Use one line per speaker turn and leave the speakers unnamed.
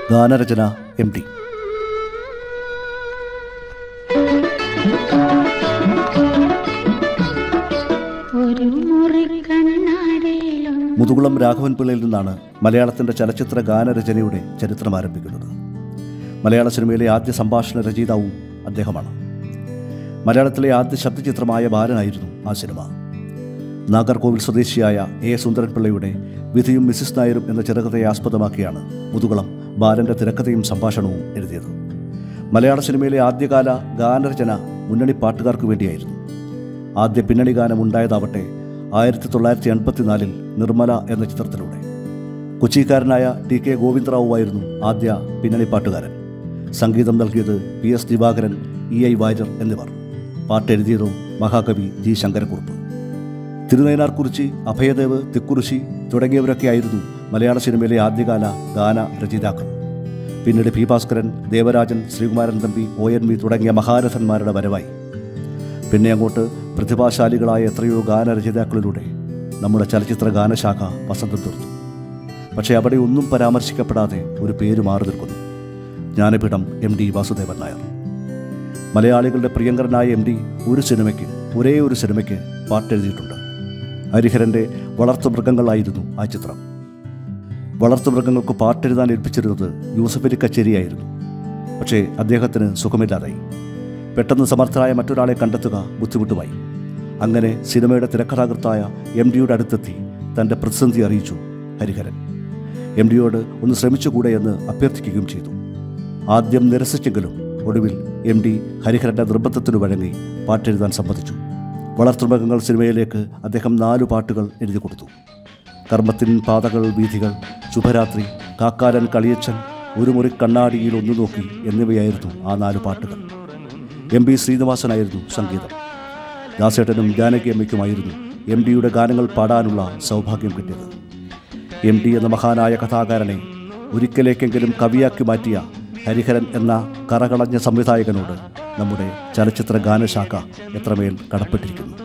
ഗാനരചന M T
ഒരു മുറി കണ്ണാടിയിലും
മുതുകുളം രാഘവൻ പിള്ളയിൽ നിന്നാണ് മലയാളത്തിൻ്റെ ചലച്ചിത്ര ഗാനരചനയുടെ ചരിത്രം ആരംഭിക്കുന്നത് മലയാള സിനിമയിലെ ആദ്യ സംഭാഷണ രചയിതാവും അദ്ദേഹമാണ് മലയാളത്തിലെ ആദ്യ ശബ്ദചിത്രമായ ബാലനായിരുന്നു ആ സിനിമ നാഗർകോവിൽ സ്വദേശിയായ എ സുന്ദരൻപിള്ളയുടെ വിധിയും മിസ്സിസ് നായരും എന്ന ചെറുകഥയെ ആസ്പദമാക്കിയാണ് മുതുകുളം ബാലൻ്റെ തിരക്കഥയും സംഭാഷണവും എഴുതിയത് മലയാള സിനിമയിലെ ആദ്യകാല ഗാനരചന മുന്നണി പാട്ടുകാർക്ക് വേണ്ടിയായിരുന്നു ആദ്യ പിന്നണി ഗാനം ഉണ്ടായതാവട്ടെ ആയിരത്തി തൊള്ളായിരത്തി എൺപത്തിനാലിൽ നിർമ്മല എന്ന ചിത്രത്തിലൂടെ കൊച്ചിക്കാരനായ ടി കെ ഗോവിന്ദറാവുവായിരുന്നു ആദ്യ പിന്നണി പാട്ടുകാരൻ സംഗീതം നൽകിയത് P S Divakaran E I Warrier എന്നിവർ പാട്ടെഴുതിയതോ മഹാകവി ജി ശങ്കരക്കുറുപ്പ് തിരുനയനാർക്കുറിച്ചി അഭയദേവ് തിക്കുറിശി തുടങ്ങിയവരൊക്കെയായിരുന്നു മലയാള സിനിമയിലെ ആദ്യകാല ഗാന രചയിതാക്കൾ പിന്നീട് P Bhaskaran Devarajan Sreekumaran Thampi O N V തുടങ്ങിയ മഹാരഥന്മാരുടെ വരവായി പിന്നെ അങ്ങോട്ട് പ്രതിഭാശാലികളായ എത്രയോ ഗാനരചയിതാക്കളിലൂടെ നമ്മുടെ ചലച്ചിത്ര ഗാനശാഖ വസന്തം തീർത്തു പക്ഷേ അവിടെ ഒന്നും പരാമർശിക്കപ്പെടാതെ ഒരു പേര് മാറി നിൽക്കുന്നു ജ്ഞാനപീഠം എം ഡി വാസുദേവൻ നായർ മലയാളികളുടെ പ്രിയങ്കരനായ എം ഡി ഒരു സിനിമയ്ക്ക് ഒരേ ഒരു സിനിമയ്ക്ക് പാട്ടെഴുതിയിട്ടുണ്ട് ഹരിഹരൻ്റെ വളർത്തുമൃഗങ്ങളായിരുന്നു ആ ചിത്രം വളർത്തുമൃഗങ്ങൾക്ക് പാട്ടെഴുതാൻ ഏൽപ്പിച്ചിരുന്നത് യൂസഫലി കച്ചേരിയായിരുന്നു പക്ഷേ അദ്ദേഹത്തിന് സുഖമില്ലാതായി പെട്ടെന്ന് സമർത്ഥരായ മറ്റൊരാളെ കണ്ടെത്തുക ബുദ്ധിമുട്ടുമായി അങ്ങനെ സിനിമയുടെ തിരക്കഥാകൃത്തായ എം ഡിയുടെ അടുത്തെത്തി തൻ്റെ പ്രതിസന്ധി അറിയിച്ചു ഹരിഹരൻ എം ഡിയോട് ഒന്ന് ശ്രമിച്ചുകൂടെ എന്ന് അഭ്യർത്ഥിക്കുകയും ചെയ്തു ആദ്യം നിരസിച്ചെങ്കിലും ഒടുവിൽ എം ഡി ഹരിഹരൻ്റെ നിർബന്ധത്തിനു വഴങ്ങി പാട്ടെഴുതാൻ സമ്മതിച്ചു വളർത്തുമൃഗങ്ങൾ സിനിമയിലേക്ക് അദ്ദേഹം നാലു പാട്ടുകൾ എഴുതി കൊടുത്തു കർമ്മത്തിൻ പാതകൾ വീഥികൾ ശുഭരാത്രി കാക്കാരൻ കളിയച്ചൻ ഒരു മുറി കണ്ണാടിയിൽ ഒന്നു നോക്കി എന്നിവയായിരുന്നു ആ നാല് പാട്ടുകൾ എം പി ശ്രീനിവാസനായിരുന്നു സംഗീതം ദാസേട്ടനും ജാനകി അമ്മയ്ക്കുമായിരുന്നു എം ഡിയുടെ ഗാനങ്ങൾ പാടാനുള്ള സൗഭാഗ്യം കിട്ടിയത് എം ഡി എന്ന മഹാനായ കഥാകാരനെ ഒരിക്കലേക്കെങ്കിലും കവിയാക്കി മാറ്റിയ ഹരിഹരൻ എന്ന കറകളഞ്ഞ സംവിധായകനോട് നമ്മുടെ ചലച്ചിത്ര ഗാനശാഖ എത്രമേൽ കടപ്പെട്ടിരിക്കുന്നു